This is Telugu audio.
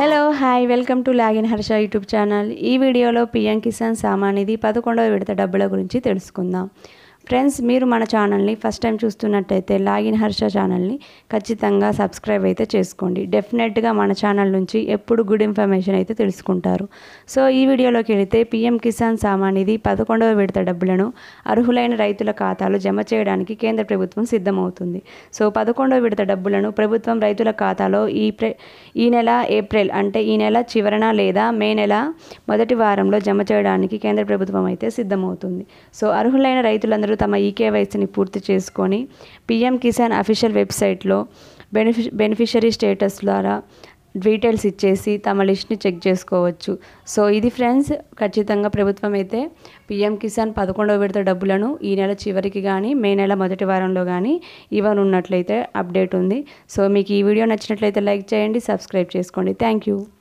hello hi welcome to login Harsha YouTube channel ఈ వీడియోలో పిఎం కిసాన్ సామానిధి పదకొండవ విడత డబ్బుల గురించి తెలుసుకుందాం ఫ్రెండ్స్ మీరు మన ఛానల్ని ఫస్ట్ టైం చూస్తున్నట్టయితే లాగిన్ హర్ష ఛానల్ని ఖచ్చితంగా సబ్స్క్రైబ్ అయితే చేసుకోండి డెఫినెట్గా మన ఛానల్ నుంచి ఎప్పుడు గుడ్ ఇన్ఫర్మేషన్ అయితే తెలుసుకుంటారు సో ఈ వీడియోలోకి వెళితే పిఎం కిసాన్ సామానిధి పదకొండవ విడత డబ్బులను అర్హులైన రైతుల ఖాతాలో జమ చేయడానికి కేంద్ర ప్రభుత్వం సిద్ధమవుతుంది సో పదకొండవ విడత డబ్బులను ప్రభుత్వం రైతుల ఖాతాలో ఈ ప్రె ఈ నెల ఏప్రిల్ అంటే ఈ నెల చివరన లేదా మే నెల మొదటి వారంలో జమ చేయడానికి కేంద్ర ప్రభుత్వం అయితే సిద్ధమవుతుంది సో అర్హులైన రైతులందరూ తమ ఈకేవైసీని పూర్తి చేసుకొని పిఎం కిసాన్ అఫీషియల్ వెబ్సైట్లో బెనిఫి బెనిఫిషరీ స్టేటస్ ద్వారా డీటెయిల్స్ ఇచ్చేసి తమ లిస్ట్ని చెక్ చేసుకోవచ్చు సో ఇది ఫ్రెండ్స్ ఖచ్చితంగా ప్రభుత్వం అయితే పిఎం కిసాన్ పదకొండవ విడత డబ్బులను ఈ నెల చివరికి కానీ మే నెల మొదటి వారంలో కానీ ఇవ్వనున్నట్లయితే అప్డేట్ ఉంది సో మీకు ఈ వీడియో నచ్చినట్లయితే లైక్ చేయండి సబ్స్క్రైబ్ చేసుకోండి థ్యాంక్ యూ